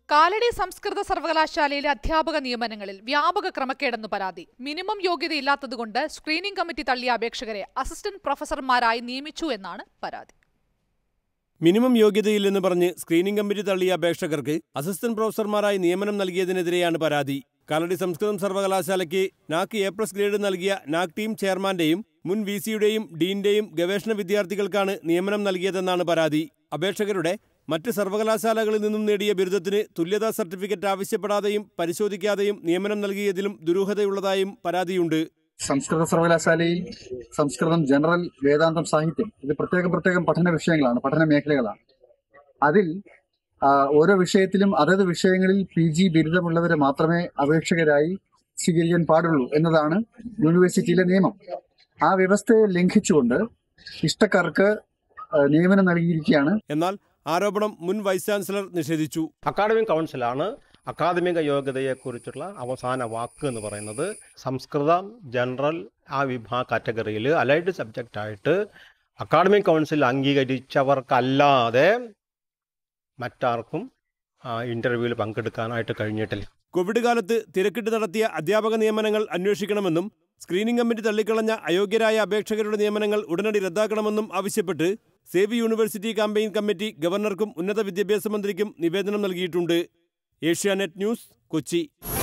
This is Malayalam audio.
കാലടി സംസ്കൃത സർവകലാശാലയിലെ അധ്യാപക നിയമനങ്ങളിൽ വ്യാപക ക്രമക്കേടെന്ന് പരാതി മിനിമം യോഗ്യതയില്ലാത്തതുകൊണ്ട് സ്ക്രീനിംഗ് കമ്മിറ്റി തള്ളിയ അപേക്ഷകരെ അസിസ്റ്റന്റ് പ്രൊഫസർമാരായി നിയമിച്ചു എന്നാണ് പരാതി മിനിമം യോഗ്യതയില്ലെന്ന് പറഞ്ഞ് സ്ക്രീനിംഗ് കമ്മിറ്റി തള്ളിയ അപേക്ഷകർക്ക് അസിസ്റ്റന്റ് പ്രൊഫസർമാരായി നിയമനം നൽകിയതിനെതിരെയാണ് പരാതി കാലടി സംസ്കൃതം സർവകലാശാലയ്ക്ക് നാക്ക് എ പ്ലസ് ഗ്രേഡ് നൽകിയ നാക് ടീം ചെയർമാന്റെയും മുൻ വി സിയുടെയും ഡീന്റെയും ഗവേഷണ വിദ്യാർത്ഥികൾക്കാണ് നിയമനം നൽകിയതെന്നാണ് പരാതി അപേക്ഷകരുടെ മറ്റ് സർവകലാശാലകളിൽ നിന്നും നേടിയ ബിരുദത്തിന് തുല്യതാ സർട്ടിഫിക്കറ്റ് ആവശ്യപ്പെടാതെയും പരിശോധിക്കാതെയും നിയമനം നൽകിയതിലും ദുരൂഹതയുള്ളതായും പരാതിയുണ്ട് സംസ്കൃത സർവകലാശാലയിൽ സംസ്കൃതം ജനറൽ വേദാന്തം സാഹിത്യം ഇത് പ്രത്യേകം പ്രത്യേകം പഠന വിഷയങ്ങളാണ് പഠന മേഖലകളാണ് അതിൽ ആ, ഓരോ വിഷയത്തിലും അതത് വിഷയങ്ങളിൽ പി ജി ബിരുദമുള്ളവരെ മാത്രമേ അപേക്ഷകരായി സ്വീകരിക്കാൻ പാടുള്ളൂ എന്നതാണ് യൂണിവേഴ്സിറ്റിയിലെ നിയമം ആ വ്യവസ്ഥയെ ലംഘിച്ചുകൊണ്ട് ഇഷ്ടക്കാർക്ക് ആ, നിയമനം നൽകിയിരിക്കുകയാണ് എന്നാൽ ആരോപണം മുൻ വൈസ് ചാൻസലർ നിഷേധിച്ചു അക്കാഡമിക് കൗൺസിലാണ് അക്കാദമിക യോഗ്യതയെക്കുറിച്ചുള്ള അവസാന വാക്ക് എന്ന് പറയുന്നത് സംസ്കൃതം ജനറൽ ആ വിഭാഗ കാറ്റഗറിയിൽ അലൈഡ് സബ്ജക്റ്റായിട്ട് അക്കാഡമിക് കൗൺസിൽ അംഗീകരിച്ചവർക്കല്ലാതെ മറ്റാർക്കും ഇൻ്റർവ്യൂവിൽ പങ്കെടുക്കാനായിട്ട് കഴിഞ്ഞിട്ടില്ല കോവിഡ് കാലത്ത് തിരക്കിട്ട് നടത്തിയ അധ്യാപക നിയമനങ്ങൾ അന്വേഷിക്കണമെന്നും സ്ക്രീനിംഗ് കമ്മിറ്റി തള്ളിക്കളഞ്ഞ അയോഗ്യരായ അപേക്ഷകരുടെ നിയമനങ്ങൾ ഉടനടി റദ്ദാക്കണമെന്നും ആവശ്യപ്പെട്ട് സേവ് യൂണിവേഴ്സിറ്റി കാമ്പയിൻ കമ്മിറ്റി ഗവർണർക്കും ഉന്നത വിദ്യാഭ്യാസ മന്ത്രിക്കും നിവേദനം നൽകിയിട്ടുണ്ട് ഏഷ്യാനെറ്റ് ന്യൂസ് കൊച്ചി